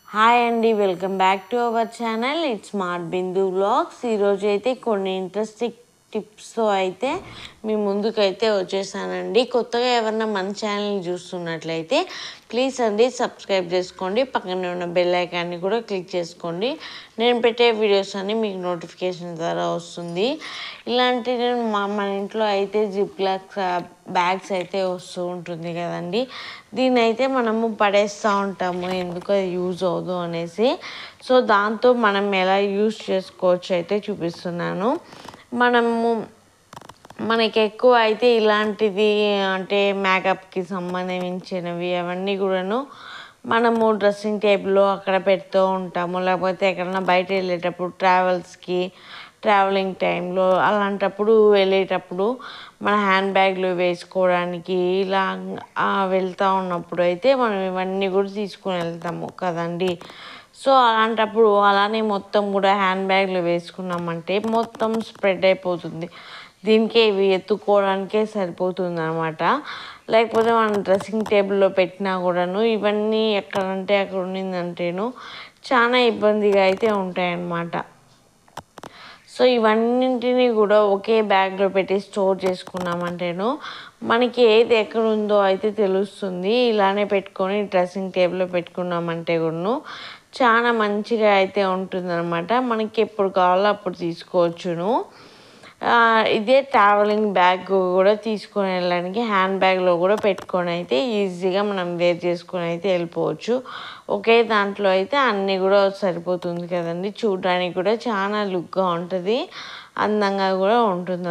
hi అండి welcome back to our channel it's smart Bindu vlogs ఈరోజు అయితే కొన్ని ఇంట్రెస్టింగ్ టిప్స్తో అయితే మీ ముందుకైతే వచ్చేసానండి కొత్తగా ఎవరన్నా మన ఛానల్ చూస్తున్నట్లయితే ప్లీజ్ అండి సబ్స్క్రైబ్ చేసుకోండి పక్కనే ఉన్న బెల్ ఐకాన్ని కూడా క్లిక్ చేసుకోండి నేను పెట్టే వీడియోస్ అన్ని మీకు నోటిఫికేషన్ ద్వారా వస్తుంది ఇలాంటి నేను మా మన ఇంట్లో అయితే జిప్ లాక్స్ బ్యాగ్స్ అయితే వస్తూ ఉంటుంది కదండి దీన్ని అయితే మనము పడేస్తూ ఉంటాము ఎందుకు అది యూజ్ అవ్వదు అనేసి సో దాంతో మనం ఎలా యూజ్ చేసుకోవచ్చు అయితే చూపిస్తున్నాను మనము మనకి ఎక్కువ అయితే ఇలాంటిది అంటే మేకప్కి సంబంధించినవి అవన్నీ కూడాను మనము డ్రెస్సింగ్ టేబుల్లో అక్కడ పెడుతూ ఉంటాము లేకపోతే ఎక్కడన్నా బయట వెళ్ళేటప్పుడు ట్రావెల్స్కి ట్రావెలింగ్ టైంలో అలాంటప్పుడు వెళ్ళేటప్పుడు మన హ్యాండ్ బ్యాగ్లో వేసుకోవడానికి ఇలా ఆ, వెళ్తూ ఉన్నప్పుడు అయితే మనం ఇవన్నీ కూడా తీసుకొని వెళ్తాము కదండి సో అలాంటప్పుడు అలానే మొత్తం కూడా హ్యాండ్ బ్యాగ్లో వేసుకున్నామంటే మొత్తం స్ప్రెడ్ అయిపోతుంది దీనికే ఇవి ఎత్తుకోవడానికే సరిపోతుంది అనమాట లేకపోతే మనం డ్రెస్సింగ్ టేబుల్లో పెట్టినా కూడాను ఇవన్నీ ఎక్కడంటే అక్కడ ఉన్నిందంటేను చాలా ఇబ్బందిగా అయితే ఉంటాయన్నమాట సో ఇవన్నింటినీ కూడా ఒకే బ్యాగ్లో పెట్టి స్టోర్ చేసుకున్నామంటేను మనకి ఏది ఎక్కడ ఉందో అయితే తెలుస్తుంది ఇలానే పెట్టుకొని డ్రెస్సింగ్ టేబుల్లో పెట్టుకున్నామంటే కూడా చాలా మంచిగా అయితే ఉంటుందన్నమాట మనకి ఎప్పుడు కావాలో అప్పుడు తీసుకోవచ్చును ఆ, ఇదే ట్రావెలింగ్ బ్యాగ్ కూడా తీసుకొని వెళ్ళడానికి హ్యాండ్ బ్యాగ్లో కూడా పెట్టుకొని అయితే ఈజీగా మనం వేర్ చేసుకొని అయితే వెళ్ళిపోవచ్చు ఒకే దాంట్లో అయితే అన్నీ కూడా సరిపోతుంది కదండి చూడడానికి కూడా చాలా లుక్గా ఉంటుంది అందంగా కూడా ఉంటుంది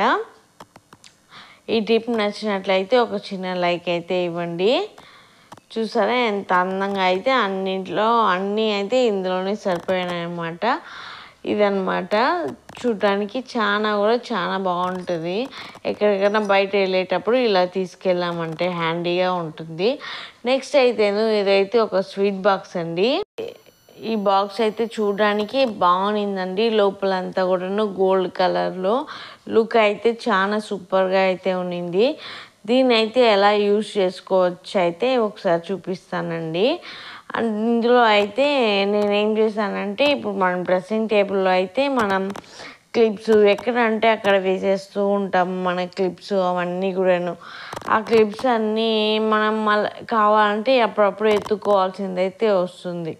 ఈ టిప్ నచ్చినట్లయితే ఒక చిన్న లైక్ అయితే ఇవ్వండి చూసారా ఎంత అందంగా అయితే అన్నింటిలో అన్నీ అయితే ఇందులోనే సరిపోయినాయి అన్నమాట ఇదన్నమాట చూడడానికి చాలా కూడా చాలా బాగుంటుంది ఎక్కడికైనా బయట వెళ్ళేటప్పుడు ఇలా తీసుకెళ్ళామంటే హ్యాండీగా ఉంటుంది నెక్స్ట్ అయితే ఇదైతే ఒక స్వీట్ బాక్స్ అండి ఈ బాక్స్ అయితే చూడడానికి బాగుందండి లోపలంతా కూడాను గోల్డ్ కలర్లో లుక్ అయితే చాలా సూపర్గా అయితే ఉన్నింది దీన్ని అయితే ఎలా యూజ్ చేసుకోవచ్చు అయితే ఒకసారి చూపిస్తానండి అండ్ ఇందులో అయితే నేనేం చేశానంటే ఇప్పుడు మనం డ్రెస్సింగ్ టేబుల్లో అయితే మనం క్లిప్స్ ఎక్కడ అంటే అక్కడ వేసేస్తూ ఉంటాం మన క్లిప్స్ అవన్నీ కూడాను ఆ క్లిప్స్ అన్నీ మనం మళ్ళీ కావాలంటే అప్పుడప్పుడు ఎత్తుకోవాల్సింది అయితే వస్తుంది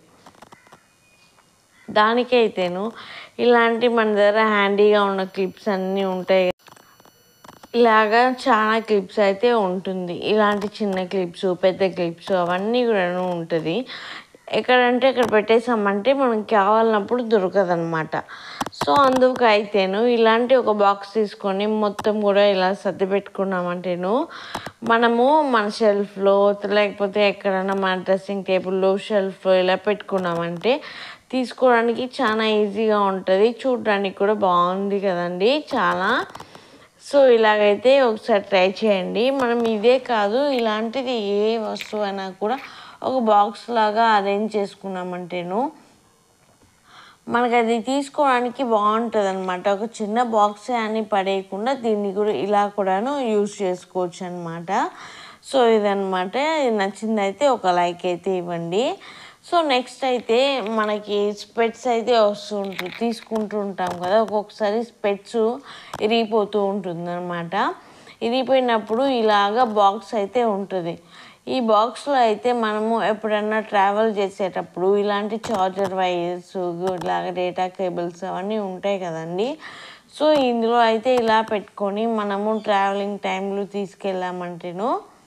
దానికైతేను ఇలాంటి మన దగ్గర హ్యాండీగా ఉన్న క్లిప్స్ అన్నీ ఉంటాయి ఇలాగా చాలా క్లిప్స్ అయితే ఉంటుంది ఇలాంటి చిన్న క్లిప్స్ పెద్ద క్లిప్స్ అవన్నీ కూడా ఉంటుంది ఎక్కడంటే ఇక్కడ పెట్టేసామంటే మనకి కావాలన్నప్పుడు దొరకదనమాట సో అందుకు అయితేను ఇలాంటి ఒక బాక్స్ తీసుకొని మొత్తం కూడా ఇలా సర్ది పెట్టుకున్నామంటేను మనము మన షెల్ఫ్లో లేకపోతే ఎక్కడైనా మన డ్రెస్సింగ్ టేబుల్లో షెల్ఫ్లో ఇలా పెట్టుకున్నామంటే తీసుకోవడానికి చాలా ఈజీగా ఉంటుంది చూడడానికి కూడా బాగుంది కదండి చాలా సో ఇలాగైతే ఒకసారి ట్రై చేయండి మనం ఇదే కాదు ఇలాంటిది ఏ వస్తువు అయినా కూడా ఒక బాక్స్ లాగా అరేంజ్ చేసుకున్నామంటేను మనకి అది తీసుకోవడానికి బాగుంటుంది అనమాట ఒక చిన్న బాక్సే అని పడేయకుండా దీన్ని కూడా ఇలా కూడాను యూజ్ చేసుకోవచ్చు అనమాట సో ఇదనమాట ఇది నచ్చిందైతే ఒక లైక్ అయితే ఇవ్వండి సో నెక్స్ట్ అయితే మనకి స్పెట్స్ అయితే వస్తూ ఉంటుంది తీసుకుంటూ ఉంటాం కదా ఒక్కొక్కసారి స్పెట్స్ ఇరిగిపోతూ ఉంటుంది అనమాట ఇరిగిపోయినప్పుడు ఇలాగా బాక్స్ అయితే ఉంటుంది ఈ బాక్స్లో అయితే మనము ఎప్పుడన్నా ట్రావెల్ చేసేటప్పుడు ఇలాంటి చార్జర్ వైర్స్ ఇలాగ డేటా కేబుల్స్ అవన్నీ ఉంటాయి కదండి సో ఇందులో అయితే ఇలా పెట్టుకొని మనము ట్రావెలింగ్ టైంలో తీసుకెళ్ళామంటేను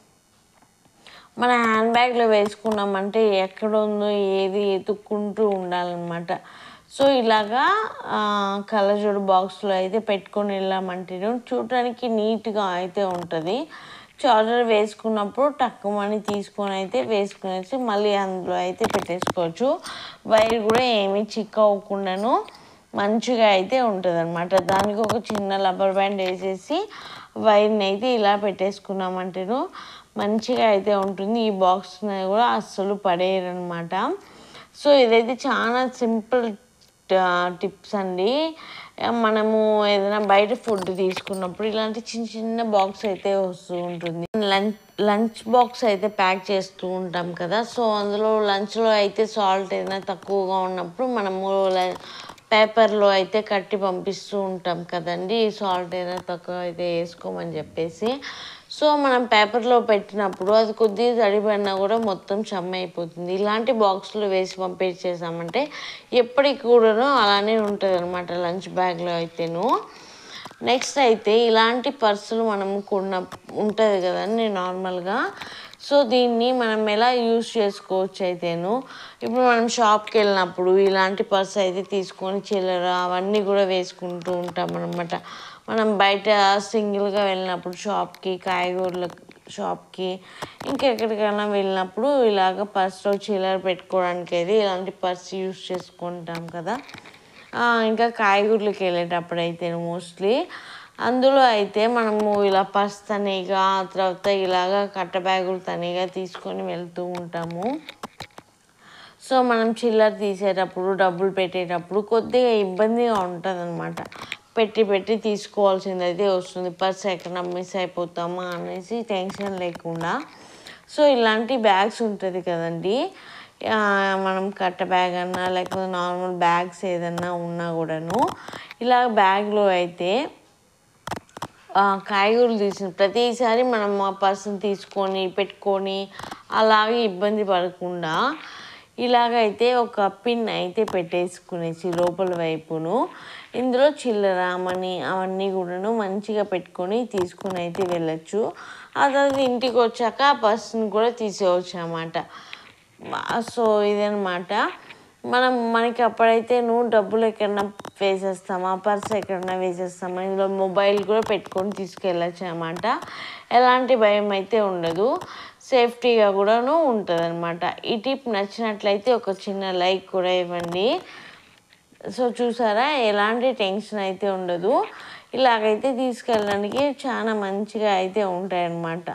మన హ్యాండ్ బ్యాగ్లో వేసుకున్నామంటే ఎక్కడ ఉందో ఏది ఎతుక్కుంటూ ఉండాలన్నమాట సో ఇలాగా ఆ, కళ్ళజోడు బాక్స్లో అయితే పెట్టుకొని వెళ్ళామంటే చూడటానికి నీట్గా అయితే ఉంటుంది చార్జర్ వేసుకున్నప్పుడు టక్కుమని తీసుకొని అయితే వేసుకునేసి మళ్ళీ అందులో అయితే పెట్టేసుకోవచ్చు వైర్ కూడా ఏమీ చిక్క అవ్వకుండాను మంచిగా అయితే ఉంటుంది అనమాట దానికి ఒక చిన్న రబ్బర్ బ్యాండ్ వేసేసి వైర్ని అయితే ఇలా పెట్టేసుకున్నామంటేను మంచిగా అయితే ఉంటుంది ఈ బాక్స్ని కూడా అస్సలు పడేయరు అనమాట సో ఇదైతే చాలా సింపుల్ టిప్స్ అండి ఆ, మనము ఏదైనా బయట ఫుడ్ తీసుకున్నప్పుడు ఇలాంటి చిన్న చిన్న బాక్స్ అయితే వస్తూ ఉంటుంది లంచ్ లంచ్ బాక్స్ అయితే ప్యాక్ చేస్తూ ఉంటాం కదా సో అందులో లంచ్లో అయితే సాల్ట్ ఏదైనా తక్కువగా ఉన్నప్పుడు మనము పేపర్లో అయితే కట్టి పంపిస్తూ ఉంటాం కదండి సాల్ట్ ఏదైనా తక్కువ అయితే వేసుకోమని చెప్పేసి సో మనం పేపర్లో పెట్టినప్పుడు అది కొద్దిగా తడిపడినా కూడా మొత్తం చెమ్మ అయిపోతుంది ఇలాంటి బాక్స్లో వేసి పంపించేసామంటే ఎప్పటికి కూడాను అలానే ఉంటుంది అనమాట లంచ్ బ్యాగ్లో అయితేను నెక్స్ట్ అయితే ఇలాంటి పర్సులు మనం కొన్న ఉంటుంది కదండి నార్మల్గా సో దీన్ని మనం ఎలా యూస్ చేసుకోవచ్చు అయితేను ఇప్పుడు మనం షాప్కి వెళ్ళినప్పుడు ఇలాంటి పర్స్ అయితే తీసుకొని చిల్లర అవన్నీ కూడా వేసుకుంటూ ఉంటాం అనమాట మనం బయట సింగిల్గా వెళ్ళినప్పుడు షాప్కి కాయగూరల షాప్కి ఇంకెక్కడికైనా వెళ్ళినప్పుడు ఇలాగ పర్స్లో చిల్లర పెట్టుకోవడానికి అయితే ఇలాంటి పర్స్ యూస్ చేసుకుంటాం కదా ఆ, ఇంకా కాయగూరలకు వెళ్ళేటప్పుడు అయితే మోస్ట్లీ అందులో అయితే మనము ఇలా పర్స్ తనీగా ఆ తర్వాత ఇలాగా కట్ట బ్యాగులు తనీగా తీసుకొని వెళ్తూ ఉంటాము సో మనం చిల్లర తీసేటప్పుడు డబ్బులు పెట్టేటప్పుడు కొద్దిగా ఇబ్బందిగా ఉంటుంది అనమాట పెట్టి పెట్టి తీసుకోవాల్సింది అయితే వస్తుంది పర్స్ ఎక్కడ మిస్ అయిపోతామా అనేసి టెన్షన్ లేకుండా సో ఇలాంటి బ్యాగ్స్ ఉంటుంది కదండి ఆ, మనం కట్ట బ్యాగ్ అన్నా లేకపోతే నార్మల్ బ్యాగ్స్ ఏదన్నా ఉన్నా కూడాను ఇలా బ్యాగ్లో అయితే ఆ, కాయగూరలు తీసిన ప్రతిసారి మనం ఆ పర్సన్ తీసుకొని పెట్టుకొని అలాగే ఇబ్బంది పడకుండా ఇలాగైతే ఒక పిన్ అయితే పెట్టేసుకునేసి లోపల వైపును ఇందులో చిల్లర మనీ అవన్నీ కూడాను మంచిగా పెట్టుకొని తీసుకొని అయితే వెళ్ళచ్చు ఆ తర్వాత ఇంటికి వచ్చాక ఆ పర్సన్ కూడా తీసేయచ్చు అన్నమాట సో ఇదనమాట మనం మనకి అప్పుడైతే నువ్వు డబ్బులు ఎక్కడన్నా వేసేస్తామా పర్స్ ఎక్కడన్నా వేసేస్తామా ఇందులో మొబైల్ కూడా పెట్టుకొని తీసుకెళ్ళచ్చు అనమాట ఎలాంటి భయం అయితే ఉండదు సేఫ్టీగా కూడాను ఉంటుంది అనమాట ఈ టిప్ నచ్చినట్లయితే ఒక చిన్న లైక్ కూడా ఇవ్వండి సో చూసారా ఎలాంటి టెన్షన్ అయితే ఉండదు ఇలాగైతే తీసుకెళ్ళడానికి చాలా మంచిగా అయితే ఉంటాయి అన్నమాట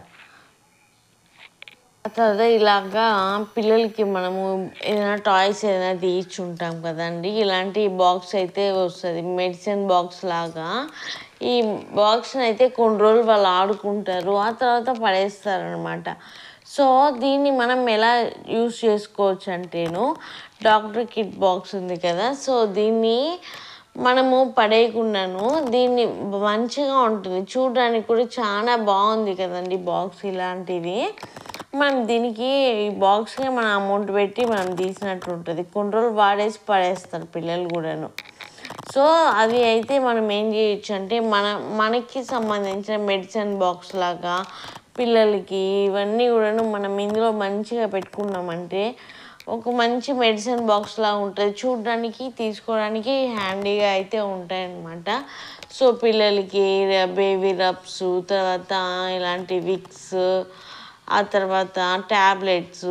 ఆ తర్వాత ఇలాగా పిల్లలకి మనము ఏదైనా టాయ్స్ ఏదైనా తీయించి ఉంటాం కదండి ఇలాంటి బాక్స్ అయితే వస్తుంది మెడిసిన్ బాక్స్ లాగా ఈ బాక్స్ని అయితే కొన్ని రోజులు వాళ్ళు ఆడుకుంటారు ఆ తర్వాత పడేస్తారు అనమాట సో దీన్ని మనం ఎలా యూస్ చేసుకోవచ్చు అంటేను డాక్టర్ కిట్ బాక్స్ ఉంది కదా సో దీన్ని మనము పడేయకుండాను దీన్ని మంచిగా ఉంటుంది చూడడానికి కూడా చాలా బాగుంది కదండి బాక్స్ ఇలాంటిది మనం దీనికి ఈ బాక్స్కి మనం అమౌంట్ పెట్టి మనం తీసినట్టు ఉంటుంది కొన్ని రోజులు వాడేసి పడేస్తారు పిల్లలు కూడాను సో అది అయితే మనం ఏం చేయొచ్చు అంటే మన మనకి సంబంధించిన మెడిసిన్ బాక్స్ లాగా పిల్లలకి ఇవన్నీ కూడాను మనం ఇందులో మంచిగా పెట్టుకున్నామంటే ఒక మంచి మెడిసిన్ బాక్స్ లాగా ఉంటుంది చూడడానికి తీసుకోవడానికి హ్యాండీగా అయితే ఉంటాయి అన్నమాట సో పిల్లలకి బేబీ రబ్స్ తర్వాత ఇలాంటి విక్స్ ఆ తర్వాత ట్యాబ్లెట్స్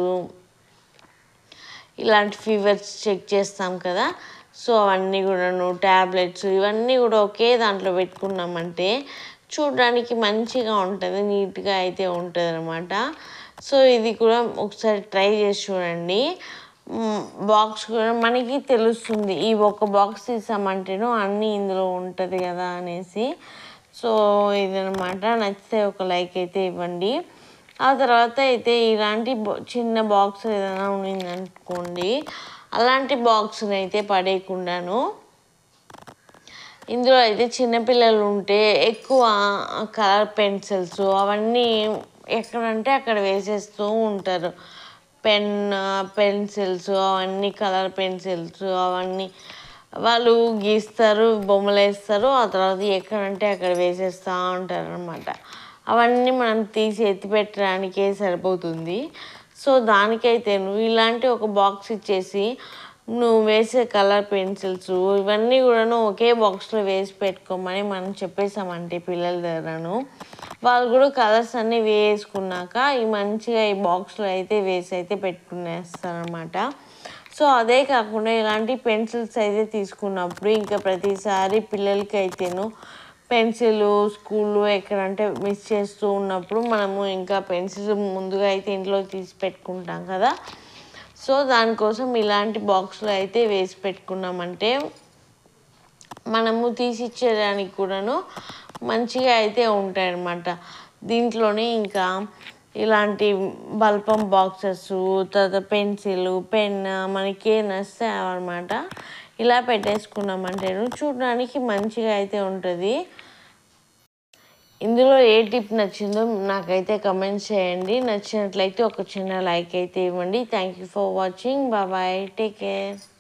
ఇలాంటి ఫీవర్స్ చెక్ చేస్తాం కదా సో అవన్నీ కూడాను ట్యాబ్లెట్స్ ఇవన్నీ కూడా ఒకే దాంట్లో పెట్టుకున్నామంటే చూడడానికి మంచిగా ఉంటుంది నీట్గా అయితే ఉంటుంది అనమాట సో ఇది కూడా ఒకసారి ట్రై చేసి చూడండి బాక్స్ కూడా మనకి తెలుస్తుంది ఈ ఒక బాక్స్ తీసామంటేనో అన్నీ ఇందులో ఉంటుంది కదా అనేసి సో ఇదనమాట నచ్చితే ఒక లైక్ అయితే ఇవ్వండి ఆ తర్వాత అయితే ఇలాంటి బా- చిన్న బాక్స్ ఏదైనా ఉన్నిందనుకోండి అలాంటి బాక్స్ని అయితే పడేయకుండాను ఇందులో అయితే చిన్నపిల్లలు ఉంటే ఎక్కువ కలర్ పెన్సిల్స్ అవన్నీ ఎక్కడంటే అక్కడ వేసేస్తూ ఉంటారు పెన్ పెన్సిల్స్ అవన్నీ కలర్ పెన్సిల్స్ అవన్నీ వాళ్ళు గీస్తారు బొమ్మలు వేస్తారు ఆ తర్వాత ఎక్కడంటే అక్కడ వేసేస్తూ ఉంటారు అనమాట అవన్నీ మనం తీసి ఎత్తి పెట్టడానికే సరిపోతుంది సో దానికైతే నువ్వు ఇలాంటి ఒక బాక్స్ ఇచ్చేసి నువ్వు వేసే కలర్ పెన్సిల్స్ ఇవన్నీ కూడాను ఒకే బాక్స్లో వేసి పెట్టుకోమని మనం చెప్పేసామంటే పిల్లల దగ్గరను వాళ్ళు కూడా కలర్స్ అన్నీ వేసుకున్నాక ఈ మంచిగా ఈ బాక్స్లో అయితే వేసి అయితే పెట్టుకునేస్తారనమాట సో అదే కాకుండా ఇలాంటి పెన్సిల్స్ అయితే తీసుకున్నప్పుడు ఇంకా ప్రతిసారి పిల్లలకి అయితేను పెన్సిల్ స్కూల్లో ఎక్కడంటే మిస్ చేస్తూ ఉన్నప్పుడు మనము ఇంకా పెన్సిల్ ముందుగా అయితే ఇంట్లో తీసి పెట్టుకుంటాం కదా సో దానికోసం ఇలాంటి బాక్స్లో అయితే వేసి పెట్టుకున్నామంటే మనము తీసిచ్చేదానికి కూడాను మంచిగా అయితే ఉంటాయి అన్నమాట దీంట్లోనే ఇంకా ఇలాంటి బల్పం బాక్సెస్ తర్వాత పెన్సిల్ పెన్ మనకి ఏం నస్తాయి అనమాట ఇలా పెట్టేసుకున్నామంటే చూడడానికి మంచిగా అయితే ఉంటుంది ఇందులో ఏ టిప్ నచ్చిందో నాకైతే కమెంట్స్ చేయండి నచ్చినట్లయితే ఒక చిన్న లైక్ అయితే ఇవ్వండి thank you for watching bye take care